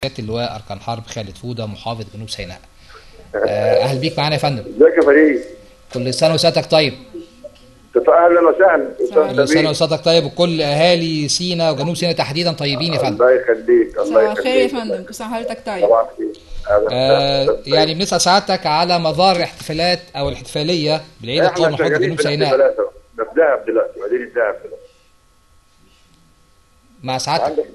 سياده اللواء اركان حرب خالد فوده محافظ جنوب سيناء آه، اهلا بيك معانا يا فندم ازيك يا فريد؟ كل سنه وسيادتك طيب اهلا وسهلا كل أستاذ سنه سمير. وسيادتك طيب وكل اهالي سينا وجنوب سيناء تحديدا طيبين يا فندم الله يخليك الله صباح الخير يا يخليك فندم كل سنه وحضرتك طيب صباح الخير أهلا آه وسهلا. يعني بنسال سعادتك على مدار الاحتفالات او الاحتفاليه بالعيد القومي احنا محافظه شغالين جنوب في سيناء الاحتفالات أهو. ده في دهب دلوقتي مدينه دهب دلوقتي مع سعادتك عندك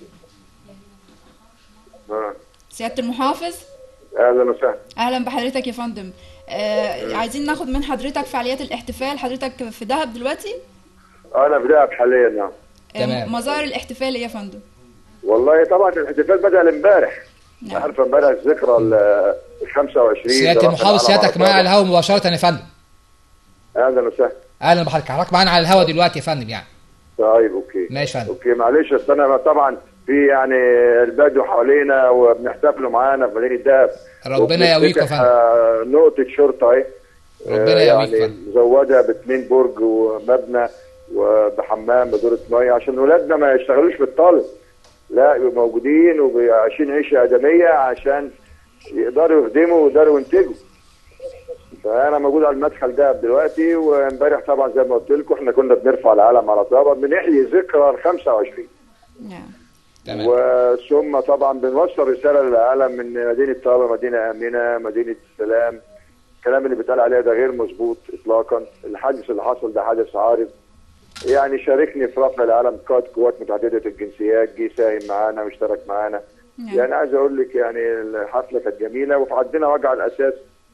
آه. سياده المحافظ اهلا وسهلا اهلا بحضرتك يا فندم آه عايزين ناخد من حضرتك فعاليات الاحتفال حضرتك في دهب دلوقتي انا في دهب حاليا نعم آه، تمام. مظاهر الاحتفال إيه يا فندم والله طبعا الاحتفال بدا امبارح نعم. عارفه امبارح الذكرى ال 25 سياده ده المحافظ رفع العلم سيادتك على معانا على الطابع. الهواء مباشره يا فندم اهلا وسهلا اهلا بحضرتك حضرتك معانا على الهواء دلوقتي يا فندم يعني طيب اوكي ماشي يا فندم اوكي معلش اصل انا طبعا في يعني البدو حوالينا وبنحتفلوا معانا في مدينه دهب ربنا يقويكم يا وبنفتتح، فندم آه، نقطه شرطه اهي ربنا آه، يقويك يا يعني فندم. مزوده باثنين برج ومبنى وبحمام بدورة ميه عشان ولادنا ما يشتغلوش بالطالب لا يبقوا موجودين وعايشين عيشه ادميه عشان يقدروا يخدموا ويقدروا ينتجوا فانا موجود على المدخل ده دلوقتي وامبارح طبعا زي ما قلت لكم احنا كنا بنرفع العلم على طابا بنحيي ذكرى ال 25 نعم تمام وثم طبعا بنوصل رساله للعالم من مدينه طابا مدينه امنه مدينه السلام الكلام اللي بيتقال عليها ده غير مظبوط اطلاقا الحادث اللي حصل ده حادث عارض يعني شاركني في رفع العلم قائد قوات متعدده الجنسيات جه ساهم معانا واشترك معانا نعم يعني عايز اقول لك يعني الحفله كانت جميله وعندنا وجع الاساس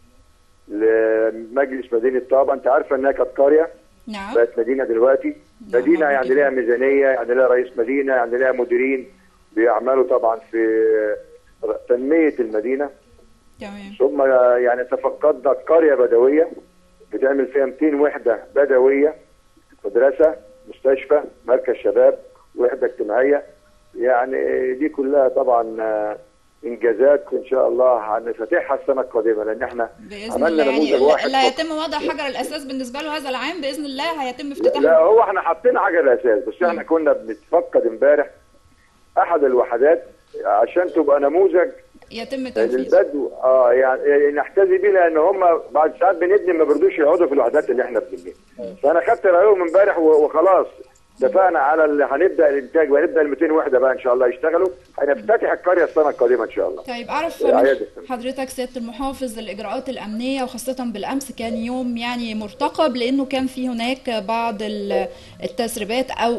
لمجلس مدينه طابا انت عارفه انها كانت قريه نعم بقت مدينه دلوقتي نعم، مدينه يعني جدا. لها ميزانيه يعني لها رئيس مدينه يعني لها مديرين بيعملوا طبعا في تنميه المدينه تمام ثم يعني تفقدنا قريه بدويه بتعمل فيها 200 وحده بدويه مدرسه مستشفى مركز شباب وحده اجتماعيه يعني دي كلها طبعا آه، انجازات ان شاء الله هنفتحها السنه القادمه لان احنا باذن عملنا الله يعني نموذج واحد اللي هيتم وضع حجر الاساس بالنسبه له هذا العام باذن الله هيتم افتتاحه لا هو احنا حاطين حاجه الاساس بس احنا كنا بنتفقد امبارح احد الوحدات عشان تبقى نموذج يتم تنفيذه للبدو اه يعني نحتذي بيه لان هم بعد ساعات بنبني ما بيرضوش يقعدوا في الوحدات اللي احنا بنبنيها فانا خدت رايهم امبارح و- وخلاص اتفقنا على اللي هنبدا الانتاج وهنبدا ال 200 وحده بقى ان شاء الله يشتغلوا هنفتتح القريه السنه القادمه ان شاء الله طيب اعرف يا من عيادة. حضرتك سياده المحافظ الاجراءات الامنيه وخاصه بالامس كان يوم يعني مرتقب لانه كان في هناك بعض ال- التسريبات او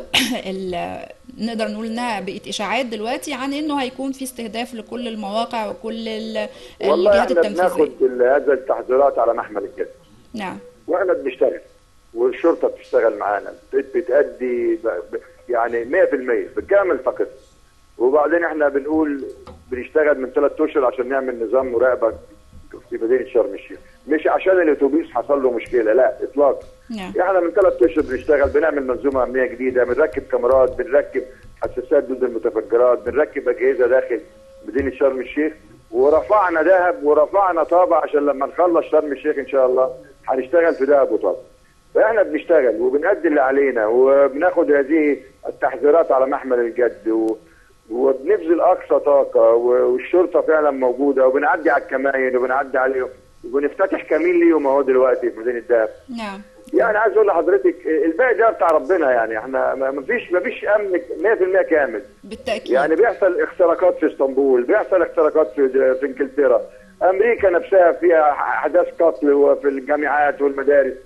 ال- نقدر نقول انها بقت اشاعات دلوقتي عن انه هيكون في استهداف لكل المواقع وكل ال- والله الجهات احنا التنفيذيه بناخد ال- هذا التحذيرات على محمل الجد نعم واحنا بنشتغل والشرطه بتشتغل معانا بت- بتأدي ب- ب- يعني 100% بكامل طاقتها وبعدين احنا بنقول بنشتغل من ثلاث اشهر عشان نعمل نظام مراقبه في مدينه شرم الشيخ مش عشان الاتوبيس حصل له مشكله لا اطلاقا نعم احنا من ثلاث اشهر بنشتغل بنعمل منظومه امنيه جديده بنركب كاميرات بنركب حساسات ضد المتفجرات بنركب اجهزه داخل مدينه شرم الشيخ ورفعنا دهب ورفعنا طابع عشان لما نخلص شرم الشيخ ان شاء الله هنشتغل في دهب وطابع فاحنا بنشتغل وبنأدي اللي علينا وبناخد هذه التحذيرات على محمل الجد و... وبنبذل اقصى طاقه و- والشرطه فعلا موجوده وبنعدي على الكمائن وبنعدي عليهم وبنفتتح كمين ليهم اهو دلوقتي في مدينه دهب نعم يعني عايز اقول لحضرتك الباقي ده بتاع ربنا يعني احنا ما فيش ما فيش امن 100% كامل بالتاكيد يعني بيحصل اختراقات في اسطنبول بيحصل اختراقات في في انجلترا امريكا نفسها فيها احداث قتل وفي الجامعات والمدارس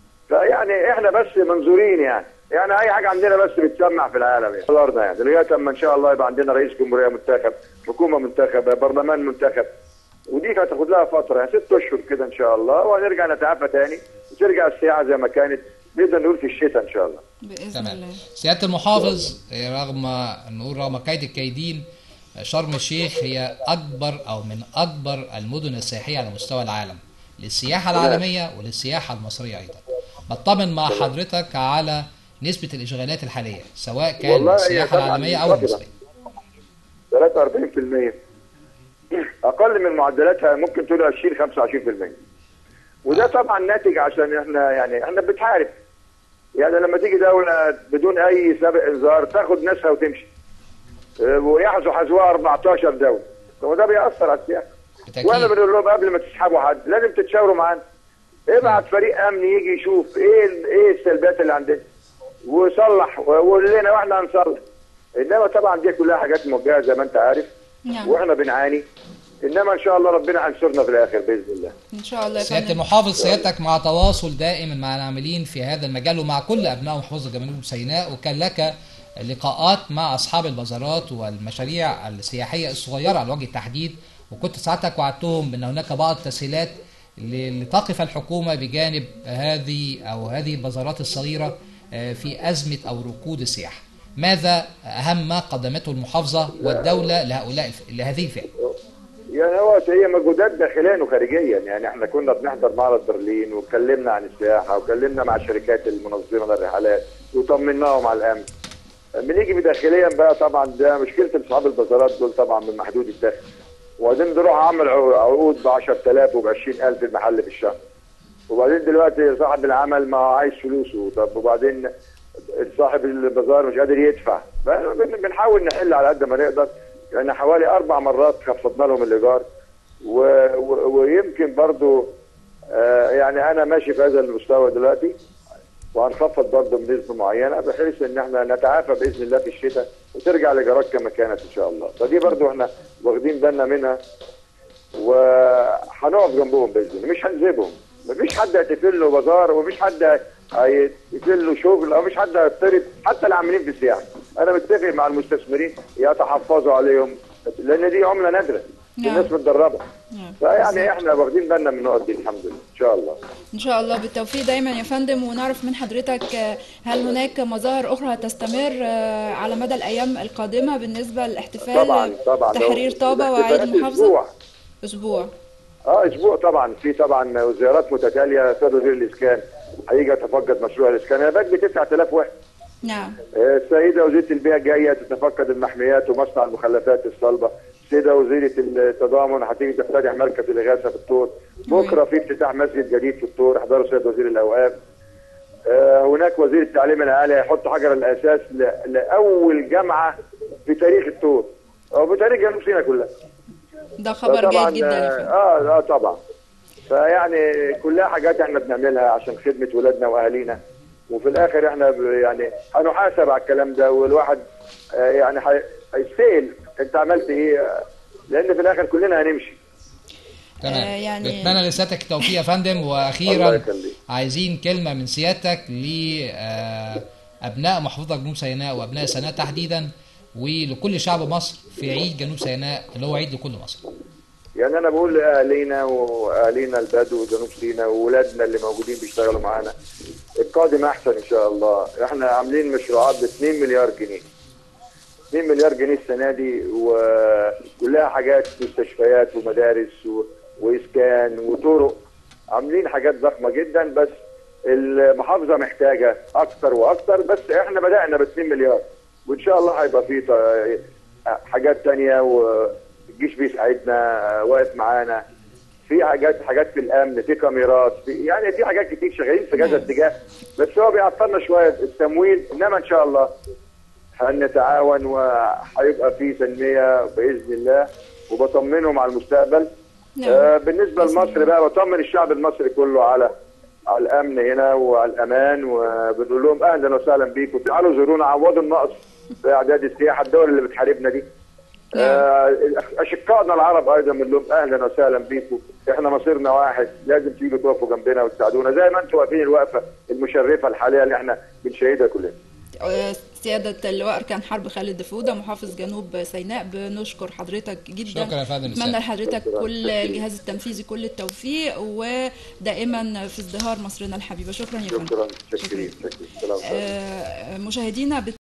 فيعني احنا بس منظورين يعني يعني اي حاجه عندنا بس بتسمع في العالم يعني قررنا يعني لغايه اما ان شاء الله يبقى عندنا رئيس جمهوريه منتخب حكومه منتخبه برلمان منتخب ودي هتاخد لها فتره يعني ست اشهر كده ان شاء الله وهنرجع نتعافى تاني وترجع السياحه زي ما كانت نقدر نقول في الشتاء ان شاء الله باذن تمام الله سياده المحافظ رغم نقول رغم كيد الكيدين شرم الشيخ هي اكبر او من اكبر المدن السياحيه على مستوى العالم للسياحه العالميه وللسياحه المصريه ايضا بطمن مع حضرتك على نسبه الاشغالات الحاليه سواء كان والله هي السياحه طبعاً العالميه او منخفضة. المصريه 43% اقل من معدلاتها ممكن تقول 20 25% وده طبعا ناتج عشان احنا يعني احنا بنتحارب يعني لما تيجي دوله بدون اي سابق انذار تاخد ناسها وتمشي آه، ويحظوا حذوها 14 دوله وده بيأثر على السياحه واحنا بالتاكيد بنقول لهم قبل ما تسحبوا حد لازم تتشاوروا معانا ابعت فريق امن يجي يشوف ايه ال- ايه السلبيات اللي عندنا وصلح وقول لنا واحنا هنصلح انما طبعا دي كلها حاجات موجهه زي ما انت عارف نعم واحنا بنعاني انما ان شاء الله ربنا هينصرنا في الاخر باذن الله ان شاء الله يا سياده فندم المحافظ سيادتك مع تواصل دائم مع العاملين في هذا المجال ومع كل ابناء محافظه جنوب سيناء وكان لك لقاءات مع اصحاب البازارات والمشاريع السياحيه الصغيره على وجه التحديد وكنت ساعتك وعدتهم بان هناك بعض التسهيلات ل- لتقف الحكومه بجانب هذه او هذه البازارات الصغيره آه، في ازمه او ركود السياحه. ماذا اهم ما قدمته المحافظه والدوله لهؤلاء الف- لهذه الفئه؟ يعني هو هي مجهودات داخليا وخارجيا يعني احنا كنا بنحضر معرض برلين واتكلمنا عن السياحه وكلمنا مع الشركات المنظمه للرحلات وطمناهم على الامن بنيجي داخليا بقى طبعا ده مشكله اصحاب البازارات دول طبعا من محدود الدخل وبعدين بيروح عامل عو- عقود ب 10000 وب 20000 المحل في الشهر وبعدين دلوقتي صاحب العمل ما عايز فلوسه طب وبعدين صاحب البازار مش قادر يدفع بن- بنحاول نحل على قد ما نقدر يعني حوالي اربع مرات خفضنا لهم الايجار و... و... ويمكن برضو آه يعني انا ماشي في هذا المستوى دلوقتي وهنخفض برضه بنسبه معينه بحيث ان احنا نتعافى باذن الله في الشتاء وترجع الايجارات كما كانت ان شاء الله فدي برضه احنا واخدين بالنا منها وهنقف جنبهم باذن الله مش هنسيبهم مفيش حد هيتقفل له بازار ومفيش حد هيتقفل له شغل او مفيش حد هيطرد حتى العاملين في السياحه انا متفق مع المستثمرين يتحفظوا عليهم لان دي عمله نادره نعم. الناس متدربه نعم. فيعني احنا واخدين بالنا من النقط دي الحمد لله ان شاء الله ان شاء الله بالتوفيق دايما يا فندم ونعرف من حضرتك آه، هل هناك مظاهر اخرى هتستمر آه، على مدى الايام القادمه بالنسبه للاحتفال طبعا طبعا تحرير لو- طابه وعيد الاحتفالات المحافظه أسبوع. اسبوع اه اسبوع طبعا في طبعا زيارات متتاليه سيد وزير الاسكان هيجي يتفقد مشروع الاسكان انا باجي 9000 واحد نعم آه، السيده وزيره البيئه جايه تتفقد المحميات ومصنع المخلفات الصلبه السيده وزيره التضامن هتيجي تفتتح مركز الاغاثه في الطور بكره في افتتاح مسجد جديد في الطور احضروا سيد وزير الاوقاف آه، هناك وزير التعليم العالي هيحط حجر الاساس ل- لاول جامعه في تاريخ الطور او في تاريخ جنوب سيناء كلها ده خبر طبعاً، جيد جدا يا فندم اه اه طبعا فيعني كلها حاجات احنا بنعملها عشان خدمه ولادنا واهالينا وفي الاخر احنا ب- يعني هنحاسب على الكلام ده والواحد آه يعني هي- هيتسال انت عملت ايه آه، لان في الاخر كلنا هنمشي تمام آه، يعني- بتمنى لسيادتك التوفيق يا فندم الله واخيرا يخليك. عايزين كلمه من سيادتك لابناء محافظه جنوب سيناء وابناء سيناء تحديدا ولكل شعب مصر في عيد جنوب سيناء اللي هو عيد لكل مصر يعني انا بقول لاهالينا واهالينا البدو وجنوب سيناء واولادنا اللي موجودين بيشتغلوا معانا القادم احسن ان شاء الله احنا عاملين مشروعات ب 2 مليار جنيه 2 مليار جنيه السنه دي وكلها حاجات مستشفيات ومدارس و... واسكان وطرق عاملين حاجات ضخمه جدا بس المحافظه محتاجه اكتر واكتر بس احنا بدانا ب 2 مليار وان شاء الله هيبقى في ط- حاجات تانية والجيش بيساعدنا واقف معانا في حاجات حاجات في الامن في كاميرات في يعني في حاجات كتير شغالين في كذا اتجاه بس هو بيعطلنا شويه التمويل انما ان شاء الله هنتعاون وهيبقى في تنميه باذن الله وبطمنهم على المستقبل نعم. آه بالنسبه لمصر بقى بطمن الشعب المصري كله على على الامن هنا وعلى الامان وبنقول لهم اهلا وسهلا بيكم تعالوا زورونا عوضوا النقص في اعداد السياحه الدول اللي بتحاربنا دي آه اشقائنا العرب ايضا بنقول لهم اهلا وسهلا بيكم احنا مصيرنا واحد لازم تيجوا تقفوا جنبنا وتساعدونا زي ما انتم واقفين الوقفه المشرفه الحاليه اللي احنا بنشاهدها كلنا آه، سيادة اللواء أركان حرب خالد فودة محافظ جنوب سيناء بنشكر حضرتك جدا شكرا يا فندم نتمنى السلام. لحضرتك شكراً. كل الجهاز التنفيذي كل التوفيق ودائما في ازدهار مصرنا الحبيبة شكرا يا فندم شكرا شكرا شكرا السلام عليكم. آه، مشاهدينا